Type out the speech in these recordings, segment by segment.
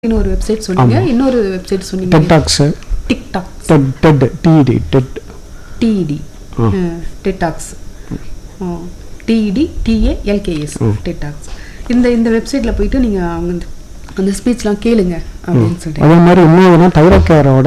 ஒரு வெப்சைட் சொன்னீங்க இன்னொரு வெப்சைட் சொன்னீங்க TED talks TikTok TED TED T E D TED T E D ஆ. TED talks T E D T A L K S TED talks இந்த இந்த வெப்சைட்டில் போயிட்டு நீங்கள் அவங்க இந்த- அந்த ஸ்பீச்லாம் கேளுங்க அப்படின்னு சொல்லிட்டு அதே மாதிரி இன்னொருனா தைரக்கேரோட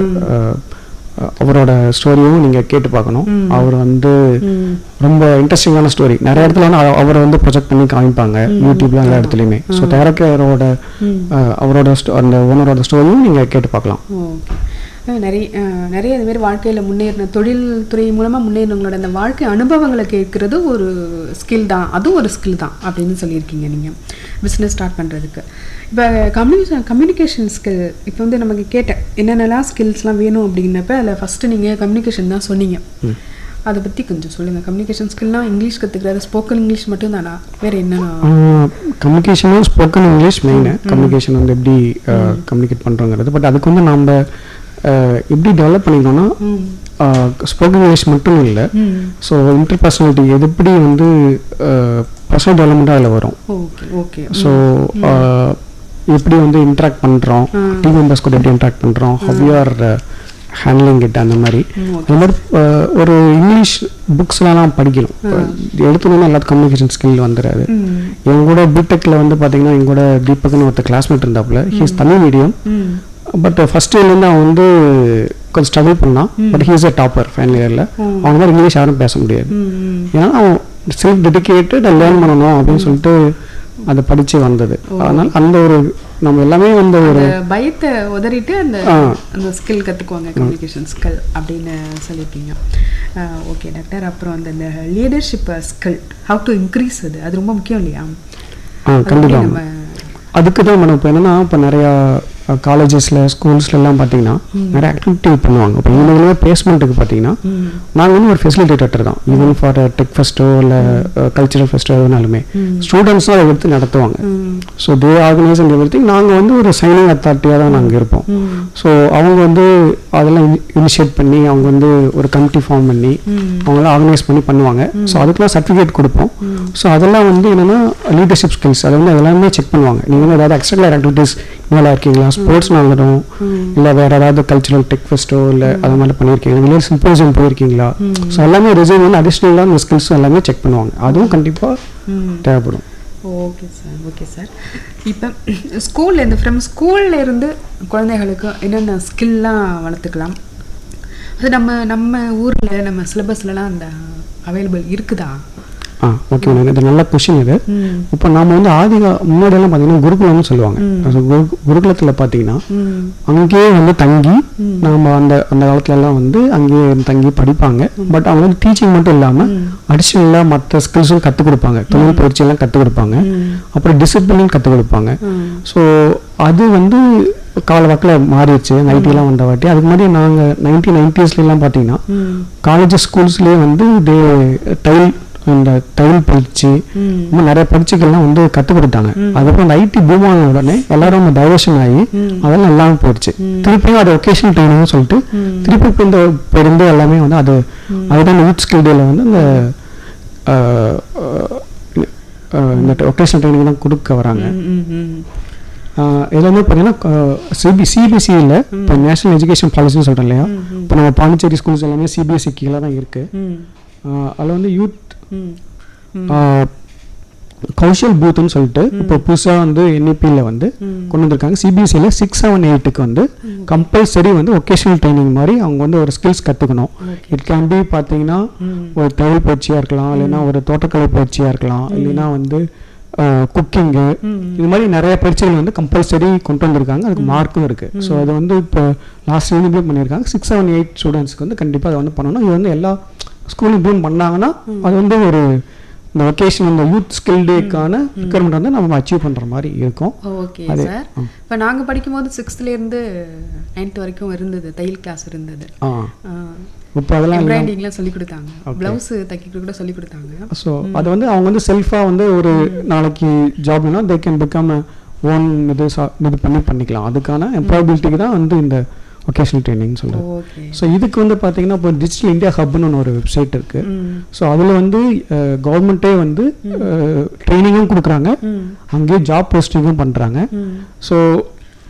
அவரோட ஸ்டோரியும் நீங்கள் கேட்டு பார்க்கணும் அவர் வந்து ம். ரொம்ப இன்ட்ரெஸ்டிங்கான ஸ்டோரி நிறைய இடத்துல வந்து அவ- அவரை வந்து ப்ரொஜெக்ட் பண்ணி காமிப்பாங்க யூடியூப்ல எல்லா இடத்துலையுமே ஸோ தைரக்கேரோட அவரோட sto- அந்த ஓனரோட ஸ்டோரியும் நீங்கள் கேட்டு பார்க்கலாம் ஓகே அஹ் நிறைய அஹ் நிறைய இது மாதிரி வாழ்க்கையில் முன்னேறின தொழில்துறை மூலமாக முன்னேறினவங்களோட அந்த வாழ்க்கை அனுபவங்களை கேட்குறது ஒரு ஸ்கில் தான் அதுவும் ஒரு ஸ்கில் தான் அப்படின்னு சொல்லியிருக்கீங்க நீங்கள் பிஸ்னஸ் ஸ்டார்ட் பண்ணுறதுக்கு இப்போ கம்யூனிகேஷன் கம்யூனிகேஷன் ஸ்கில் இப்போ வந்து நமக்கு கேட்டேன் என்னென்னலாம் ஸ்கில்ஸ்லாம் வேணும் அப்படின்னப்ப அதில் ஃபஸ்ட்டு நீங்கள் கம்யூனிகேஷன் தான் சொன்னீங்க அதை பற்றி கொஞ்சம் சொல்லுங்கள் கம்யூனிகேஷன் ஸ்கில்னால் இங்கிலீஷ் கற்றுக்கிறது ஸ்போக்கன் இங்கிலீஷ் மட்டும் தானா வேறு என்னென்ன கம்யூனிகேஷனும் ஸ்போக்கன் இங்கிலீஷ் மெயின் கம்யூனிகேஷன் வந்து எப்படி கம்யூனிகேட் பண்ணுறோங்கிறது பட் அதுக்கு வந்து நம்ம அஹ், எப்படி டெவலப் பண்ணிக்கணும்னா ஸ்போக்கன் இங்கிலீஷ் மட்டும் இல்லை ம் ஸோ இன்டர் பர்சனாலிட்டி எது எப்படி வந்து பர்சனல் டெவலப்மெண்ட்டாக அதில் வரும் ஓகே ஓகே ஸோ எப்படி வந்து இன்ட்ராக்ட் பண்ணுறோம் டீம் மெம்பர்ஸ் கூட எப்படி இன்ட்ராக்ட் பண்ணுறோம் ஹவ் ஆர் ஹேண்ட்லிங் இட் அந்த மாதிரி அந்த மாதிரி அஹ், ஒரு இங்கிலீஷ் புக்ஸ்லாம் படிக்கணும் எடுத்தோன்னா எல்லாத்துக்கும் கம்யூனிகேஷன் ஸ்கில் வந்துடாது ம் என் கூட பிடெக்கில் வந்து பார்த்தீங்கன்னா என் கூட தீபக்னு ஒருத்தர் கிளாஸ்மேட் இருந்தாப்புல ஹீஸ் தமிழ் மீடியம் ம் பட் ஃபர்ஸ்ட் இயர்லேருந்து அவன் வந்து கொஞ்சம் ஸ்ட்ரகிள் பண்ணான் but he's a topper final இயரில் அவன் மாதிரி இங்கிலீஷ் யாரும் பேச முடியாது ம் ம் ஏன்னா அவன் செல்ஃப் டெடிக்கேட்டட் லேர்ன் பண்ணணும் அப்படின்னு சொல்லிட்டு அதை படித்து வந்தது அதனால் அந்த ஒரு நம்ம எல்லாமே வந்து ஒரு அந்த பயத்தை உதறிட்டு அந்த ஆ. அந்த ஸ்கில் கற்றுக்குவாங்க கம்யூனிகேஷன் ஸ்கில் அப்படின்னு சொல்லியிருக்கீங்க ஓகே டாக்டர் அப்புறம் அந்த இந்த leadership skill how to increase அது அது ரொம்ப முக்கியம் இல்லையா ஆ அது கண்டிப்பாக எப்படி நம்ம அதுக்கு தான் மேடம் இப்போ என்னன்னா இப்போ நிறையா காலேஜஸில் ஸ்கூல்ஸ்லாம் பார்த்தீங்கன்னா நிறைய ஆக்டிவிட்டி பண்ணுவாங்க இப்போ எங்களுக்குமே பிளேஸ்மெண்ட்டுக்கு பார்த்தீங்கன்னா ம் நாங்கள் வந்து ஒரு ஃபெசிலிட்டேட்டர் தான் ஈவன் ஃபார் டெக் ஃபெஸ்ட்டோ இல்லை கல்ச்சரல் ஃபெஸ்ட்டோ எதுனாலுமே ஸ்டூடெண்ட்ஸ் தான் அதை எடுத்து நடத்துவாங்க ம் so they organise and everything நாங்கள் வந்து ஒரு சைனிங் அத்தாரிட்டியாக தான் நாங்கள் இருப்போம் ம் ஸோ அவங்க வந்து அதெல்லாம் இனிஷியேட் பண்ணி அவங்க வந்து ஒரு கமிட்டி ஃபார்ம் பண்ணி ம் அவங்களாம் ஆர்கனைஸ் பண்ணி பண்ணுவாங்க ஸோ அதுக்கெல்லாம் சர்டிஃபிகேட் கொடுப்போம் ஸோ அதெல்லாம் வந்து என்னென்னா லீடர்ஷிப் ஸ்கில்ஸ் அதை வந்து எல்லாமே செக் பண்ணுவாங்க நீங்கள் வந்து ஏதாவது எக்ஸ்ட்ரா ஆக்டிவிட்டீஸ் நல்லா இருக்கீங்களா ஸ்போர்ட்ஸ் நடந்துடும் இல்லை வேற ஏதாவது கல்ச்சுரல் டெக் ஃபெஸ்ட்டோ இல்லை அது மாதிரி பண்ணியிருக்கீங்களா வெளியே சிம்போசியம் போயிருக்கீங்களா ஸோ எல்லாமே ரிசைன் வந்து அடிஷ்னலாக அந்த ஸ்கில்ஸ் எல்லாமே செக் பண்ணுவாங்க அதுவும் கண்டிப்பாக ம் தேவைப்படும் ஓகே சார் ஓகே சார் இப்போ ஸ்கூல்ல இருந்து ஃப்ரம் ஸ்கூல்ல இருந்து குழந்தைகளுக்கு என்னென்ன ஸ்கில்லாம் வளர்த்துக்கலாம் அது நம்ம நம்ம ஊரில் நம்ம சிலபஸ்லலாம் அந்த அவைலபிள் இருக்குதா ஆ ஓகே மேடம் இது நல்ல கொஷின் இது ம் இப்போ நாம வந்து ஆதிகா முன்னாடியெல்லாம் பார்த்தீங்கன்னா குருகுலம்னு சொல்லுவாங்க அது குரு- குருகுலத்தில் பார்த்தீங்கன்னா ம் அங்கேயே வந்து தங்கி நாம அந்த அந்த காலத்துல எல்லாம் வந்து அங்கேயே இருந்து தங்கி படிப்பாங்க பட் அவங்க வந்து டீச்சிங் மட்டும் இல்லாம அடிஷ்னலாக மற்ற ஸ்கில்ஸும் கற்றுக் கொடுப்பாங்க தொழில் பயிற்சி எல்லாம் கற்றுக் கொடுப்பாங்க அப்புறம் டிசிப்ளினும் கற்றுக் கொடுப்பாங்க ஸோ அது வந்து காலவாக்கில் மாறிடுச்சு நைன்டிலாம் வந்த வாட்டி அதுக்கு முன்னாடி நாங்கள் நைன்டீன் நைன்டிஸ்லாம் பார்த்தீங்கன்னா ம் காலேஜஸ் ஸ்கூல்ஸ்லேயே வந்து டே தையல் இந்த தையல் பயிற்சி ம் இந்த மாதிரி நிறைய பயிற்சிகள்லாம் வந்து கற்றுக் கொடுத்தாங்க அதுக்கப்புறம் அந்த ஐடி பூம் ஆன உடனே எல்லாரும் டைவர்ஷன் ஆகி அதெல்லாம் இல்லாமல் போயிடுச்சு திருப்பியும் அது ஒகேஷனல் ட்ரைனிங்னு சொல்லிட்டு திருப்பி இப்போ இந்த இப்போ இருந்து எல்லாமே வந்து அது அதுதான் யூத் ஸ்கில் டேல வந்து இந்த அஹ், அஹ், இந்த ஒகேஷனல் ட்ரைனிங் தான் கொடுக்க வராங்க ம் ம் ஆஹ் இதுல வந்து பார்த்தீங்கன்னா சிபி சிபிஎஸ்சியில் இப்போ நேஷனல் எஜுகேஷன் பாலிசின்னு சொல்கிறோம் இல்லையா இப்போ நம்ம பாண்டிச்சேரி ஸ்கூல்ஸ் எல்லாமே சிபிஎஸ்சி கீழே தான் இருக்குது ம் அதில் வந்து யூத் ம் கௌஷல் பூத்துன்னு சொல்லிட்டு இப்போ புதுசாக வந்து என்இபியில் வந்து கொண்டு வந்திருக்காங்க சிபிஎஸ்சியில் சிக்ஸ் செவன் எயிட்டுக்கு வந்து கம்பல்சரி வந்து ஒகேஷனல் ட்ரைனிங் மாதிரி அவங்க வந்து ஒரு ஸ்கில்ஸ் கற்றுக்கணும் இட் கேன் பி பார்த்தீங்கன்னா ஒரு தையல் பயிற்சியாக இருக்கலாம் இல்லைன்னா ஒரு தோட்டக்கலை பயிற்சியாக இருக்கலாம் இல்லைன்னா வந்து குக்கிங்கு இது மாதிரி நிறைய பயிற்சிகள் வந்து கம்பல்சரி கொண்டு வந்திருக்காங்க அதுக்கு மார்க்கும் இருக்கு ஸோ அது வந்து இப்போ லாஸ்ட் இயர் இம்ப்ளிமெண்ட் பண்ணியிருக்காங்க சிக்ஸ் செவன் எயிட் ஸ்டூடெண்ட்ஸ்க்கு வந்து கண்டிப்பாக அதை வந்து பண்ணணும் இது வந்து எல்லா ஸ்கூலும் இம்ப்ளிமெண்ட் பண்ணாங்கன்னா அது வந்து ஒரு இந்த ஒகேஷன் இந்த யூத் ஸ்கில் டேக்கான ரிக்வயர்மெண்ட் வந்து நம்ம அச்சீவ் பண்ணுற மாதிரி இருக்கும் ஓகே அது- சார் இப்போ நாங்கள் படிக்கும்போது சிக்ஸ்த்லேருந்து நைன்த் வரைக்கும் இருந்தது தையல் கிளாஸ் இருந்தது ஆ இப்போ அதெல்லாம் இல்லை எம்ப்ராய்டிங்லாம் சொல்லி கொடுத்தாங்க ப்ளவுஸ் தைக்க கூட சொல்லி கொடுத்தாங்க ஸோ அது வந்து அவங்க வந்து செல்ஃபாக வந்து ஒரு நாளைக்கு ஜாப் வேணால் தே கேன் பிகம் ஓன் இது சா- இது பண்ணி பண்ணிக்கலாம் அதுக்கான எம்ப்ளாயபிலிட்டிக்கு தான் வந்து இந்த ஒகேஷனல் ட்ரைனிங் சொல்கிறது ஓகே ஸோ இதுக்கு வந்து பார்த்தீங்கன்னா இப்போ டிஜிட்டல் இந்தியா ஹப்னு ஒன்று ஒரு வெப்சைட் இருக்குது ம் ஸோ அதில் வந்து கவர்மெண்ட்டே வந்து ட்ரைனிங்கும் கொடுக்குறாங்க ம் அங்கேயே ஜாப் போஸ்டிங்கும் பண்ணுறாங்க ம் ஸோ